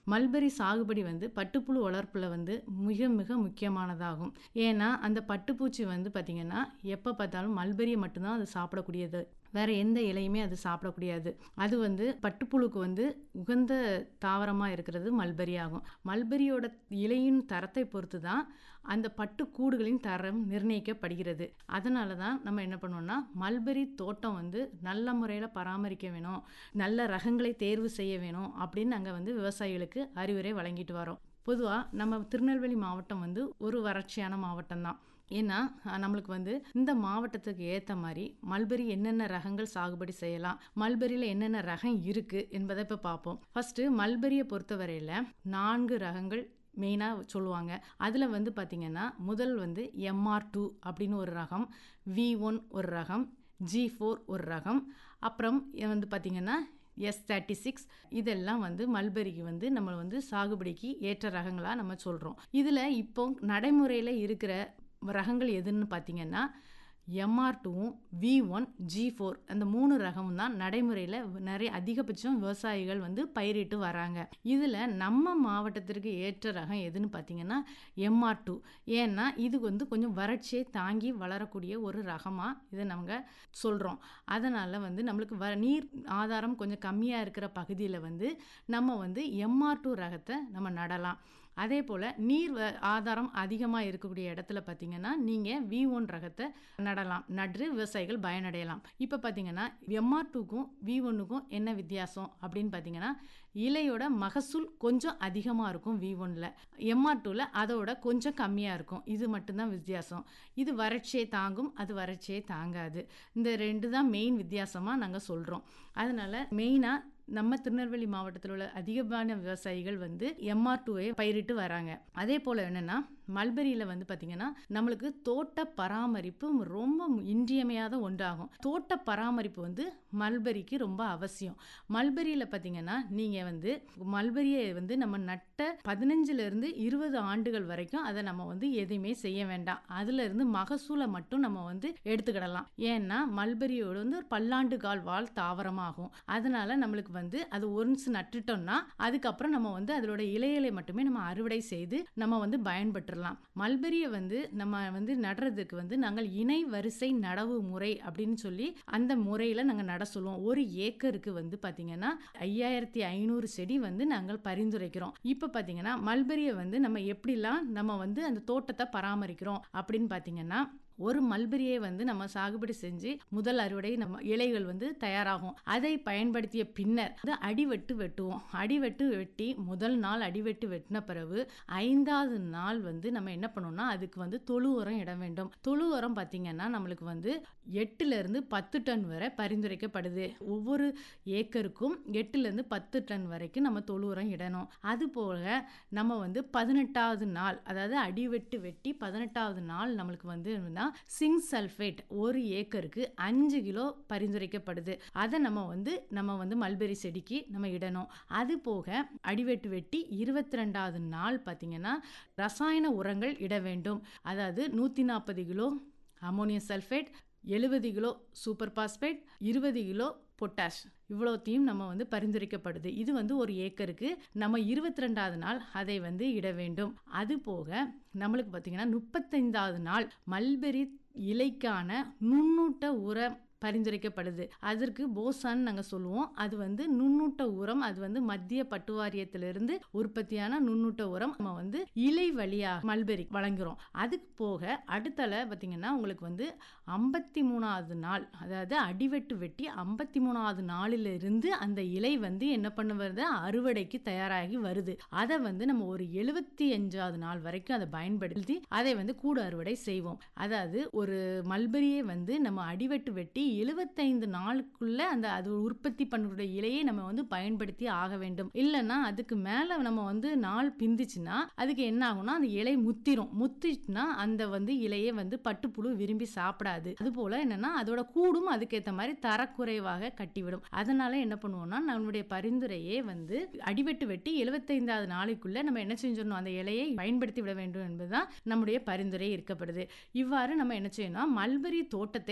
mulberry சாகுபடி வந்து பட்டுப்புழு வளர்ப்பில் வந்து மிக மிக முக்கியமானதாகும் ஏன்னா அந்த பட்டுப்பூச்சி வந்து பார்த்திங்கன்னா எப்போ பார்த்தாலும் மல்பெரியை மட்டும்தான் அது சாப்பிடக்கூடியது வேற எந்த இலையுமே அது சாப்பிடக்கூடியது அது வந்து பட்டுப்புழுக்கு வந்து உகந்த தாவரமாக இருக்கிறது மல்பெரி ஆகும் மல்பெரியோட இலையின் தரத்தை பொறுத்து தான் அந்த பட்டுக்கூடுகளின் தரம் நிர்ணயிக்கப்படுகிறது அதனால தான் நம்ம என்ன பண்ணுவோம்னா மல்பெரி தோட்டம் வந்து நல்ல முறையில் பராமரிக்க வேணும் நல்ல ரகங்களை தேர்வு செய்ய வேணும் அப்படின்னு நாங்கள் வந்து விவசாயிகளுக்கு அறிவுரை வழங்கிட்டு வரோம் பொதுவாக நம்ம திருநெல்வேலி மாவட்டம் வந்து ஒரு வறட்சியான மாவட்டம் தான் ஏன்னா அஹ், நம்மளுக்கு வந்து இந்த மாவட்டத்துக்கு ஏற்ற மாதிரி மல்பெரி என்னென்ன ரகங்கள் சாகுபடி செய்யலாம் மல்பெரியில் என்னென்ன ரகம் இருக்குது என்பதை இப்போ பார்ப்போம் ஃபஸ்ட்டு மல்பெரியை பொறுத்தவரையில் நான்கு ரகங்கள் மெயினாக சொல்லுவாங்க அதில் வந்து பார்த்திங்கன்னா முதல் வந்து எம்ஆர் டூ அப்படின்னு ஒரு ரகம் வி ஒன் ஒரு ரகம் ஜி ஃபோர் ஒரு ரகம் அப்புறம் வந்து பார்த்திங்கன்னா எஸ் தேர்ட்டி சிக்ஸ் இதெல்லாம் வந்து மல்பெரிக்கு வந்து நம்ம வந்து சாகுபடிக்கு ஏற்ற ரகங்களாக நம்ம சொல்கிறோம் இதில் இப்போ நடைமுறையில் இருக்கிற ரகங்கள் எதுன்னு பார்த்தீங்கன்னா எம்ஆர் டூவும் வி ஒன் ஜி ஃபோர் அந்த மூணு ரகமும் தான் நடைமுறையில் நிறைய அதிகபட்சம் விவசாயிகள் வந்து பயிரிட்டு வராங்க இதில் நம்ம மாவட்டத்திற்கு ஏற்ற ரகம் எதுன்னு பார்த்தீங்கன்னா எம்ஆர் டூ ஏன்னா இது வந்து கொஞ்சம் வறட்சியை தாங்கி வளரக்கூடிய ஒரு ரகமாக இதை நம்ம சொல்கிறோம் அதனால் வந்து நம்மளுக்கு வ நீர் ஆதாரம் கொஞ்சம் கம்மியாக இருக்கிற பகுதியில் வந்து நம்ம வந்து எம்ஆர் டூ ரகத்தை நம்ம நடலாம் அதே போல் நீர் வ- ஆதாரம் அதிகமாக இருக்கக்கூடிய இடத்துல பார்த்தீங்கன்னா நீங்கள் வி ஒன் ரகத்தை நடலாம் நட்டு விவசாயிகள் பயனடையலாம் இப்போ பார்த்தீங்கன்னா எம்ஆர் டூக்கும் வி ஒன்னுக்கும் என்ன வித்தியாசம் அப்படின்னு பார்த்தீங்கன்னா இலையோட மகசூல் கொஞ்சம் அதிகமாக இருக்கும் வி ஒன்னில் எம்ஆர் டூவில் அதோட கொஞ்சம் கம்மியாக இருக்கும் இது மட்டும்தான் வித்தியாசம் இது வறட்சியை தாங்கும் அது வறட்சியை தாங்காது இந்த ரெண்டு தான் மெயின் வித்தியாசமாக நாங்கள் சொல்கிறோம் அதனால் மெயினாக நம்ம திருநெல்வேலி மாவட்டத்தில் உள்ள அதிகமான விவசாயிகள் வந்து எம்ஆர் டூவை பயிரிட்டு வராங்க அதே போல் என்னென்னா மல்பெரியில் வந்து பார்த்திங்கன்னா நம்மளுக்கு தோட்ட பராமரிப்பு ரொம்ப இன்றியமையாத ஒன்றாகும் தோட்ட பராமரிப்பு வந்து மல்பெரிக்கு ரொம்ப அவசியம் மல்பெரியில் பார்த்தீங்கன்னா நீங்கள் வந்து மல்பெரியை வந்து நம்ம நட்ட பதினஞ்சுலேருந்து இருபது ஆண்டுகள் வரைக்கும் அதை நம்ம வந்து எதையுமே செய்ய வேண்டாம் அதுலேருந்து மகசூலை மட்டும் நம்ம வந்து எடுத்துக்கிடலாம் ஏன்னா மல்பெரியோட வந்து ஒரு பல்லாண்டு கால் வாழ் தாவரமாகும் அதனால நம்மளுக்கு வந்து அது ஒன்ஸ் நட்டுட்டோம்னா அதுக்கப்புறம் நம்ம வந்து அதோட இலைகளை மட்டுமே நம்ம அறுவடை செய்து நம்ம வந்து பயன்பட்டுறலாம் மல்பெரியை வந்து நம்ம வந்து நடுறதுக்கு வந்து நாங்கள் இணை வரிசை நடவு முறை அப்படின்னு சொல்லி அந்த முறையில் நாங்கள் நட சொல்லுவோம் ஒரு ஏக்கருக்கு வந்து பார்த்தீங்கன்னா ஐயாயிரத்தி ஐநூறு செடி வந்து நாங்கள் பரிந்துரைக்கிறோம் இப்போ பார்த்தீங்கன்னா மல்பெரியை வந்து நம்ம எப்படிலாம் நம்ம வந்து அந்த தோட்டத்தை பராமரிக்கிறோம் அப்படின்னு பார்த்தீங்கன்னா ஒரு மல்பெரியை வந்து நம்ம சாகுபடி செஞ்சு முதல் அறுவடை நம்ம இலைகள் வந்து தயாராகும் அதை பயன்படுத்திய பின்னர் வந்து அடிவெட்டு வெட்டுவோம் அடிவெட்டு வெட்டி முதல் நாள் அடிவெட்டு வெட்டின பிறகு ஐந்தாவது நாள் வந்து நம்ம என்ன பண்ணோம்னா அதுக்கு வந்து தொழு உரம் இட வேண்டும் தொழு உரம் பார்த்தீங்கன்னா நம்மளுக்கு வந்து எட்டுல இருந்து பத்து டன் வரை பரிந்துரைக்கப்படுது ஒவ்வொரு ஏக்கருக்கும் எட்டுல இருந்து பத்து டன் வரைக்கும் நம்ம தொழு உரம் இடணும் அது போக நம்ம வந்து பதினெட்டாவது நாள் அதாவது அடிவெட்டு வெட்டி பதினெட்டாவது நாள் நம்மளுக்கு வந்து என்னன்னா சிங்க் சல்ஃபேட் ஒரு ஏக்கருக்கு அஞ்சு கிலோ பரிந்துரைக்கப்படுது அதை நம்ம வந்து நம்ம வந்து மல்பெரி செடிக்கு நம்ம இடணும் அது போக அடிவெட்டு வெட்டி இருபத்தி ரெண்டாவது நாள் பார்த்தீங்கன்னா ரசாயன உரங்கள் இட வேண்டும் அதாவது நூற்றி நாற்பது கிலோ அமோனியம் சல்ஃபேட் எழுபது கிலோ சூப்பர் பாஸ்பேட் இருபது கிலோ பொட்டாஷ் இவ்வளோத்தையும் நம்ம வந்து பரிந்துரைக்கப்படுது இது வந்து ஒரு ஏக்கருக்கு நம்ம இருபத்தி ரெண்டாவது நாள் அதை வந்து இட வேண்டும் அது போக நம்மளுக்கு பார்த்தீங்கன்னா முப்பத்தைந்தாவது நாள் மல்பெரி இலைக்கான நுண்ணூட்ட உர பரிந்துரைக்கப்படுது அதற்கு போசான் நாங்கள் சொல்லுவோம் அது வந்து நுண்ணூட்ட உரம் அது வந்து மத்திய பட்டு வாரியத்திலிருந்து உற்பத்தியான நுண்ணூட்ட உரம் நம்ம வந்து இலை வழியாக மல்பெரி வழங்குறோம் அதுக்கு போக அடுத்தல பார்த்தீங்கன்னா உங்களுக்கு வந்து ஐம்பத்தி மூணாவது நாள் அதாவது அடிவெட்டு வெட்டி ஐம்பத்தி மூணாவது நாளிலிருந்து அந்த இலை வந்து என்ன பண்ணுவது அறுவடைக்கு தயாராகி வருது அதை வந்து நம்ம ஒரு எழுபத்தி அஞ்சாவது நாள் வரைக்கும் அதை பயன்படுத்தி அதை வந்து கூடு அறுவடை செய்வோம் அதாவது ஒரு மல்பெரியை வந்து நம்ம அடிவெட்டு வெட்டி எழுபத்தைந்து நாளுக்குள்ள அந்த அது உற்பத்தி பண்ணக்கூடிய இலையை நம்ம வந்து பயன்படுத்தி ஆக வேண்டும் இல்லைன்னா அதுக்கு மேல நம்ம வந்து நாள் பிந்துச்சுன்னா அதுக்கு என்ன ஆகும்னா அந்த இலை முத்திரும் முத்திச்சுன்னா அந்த வந்து இலையை வந்து பட்டுப்புழு விரும்பி சாப்பிடாது அது போல என்னன்னா அதோட கூடும் அதுக்கேற்ற மாதிரி தரக்குறைவாக கட்டிவிடும் அதனால என்ன பண்ணுவோம்னா நம்மளுடைய பரிந்துரையே வந்து அடிவெட்டு வெட்டி எழுபத்தைந்தாவது நாளைக்குள்ள நம்ம என்ன செஞ்சிடணும் அந்த இலையை பயன்படுத்தி விட வேண்டும் என்பதுதான் நம்முடைய பரிந்துரை இருக்கப்படுது இவ்வாறு நம்ம என்ன செய்யணும் மல்பெரி தோட்டத்தை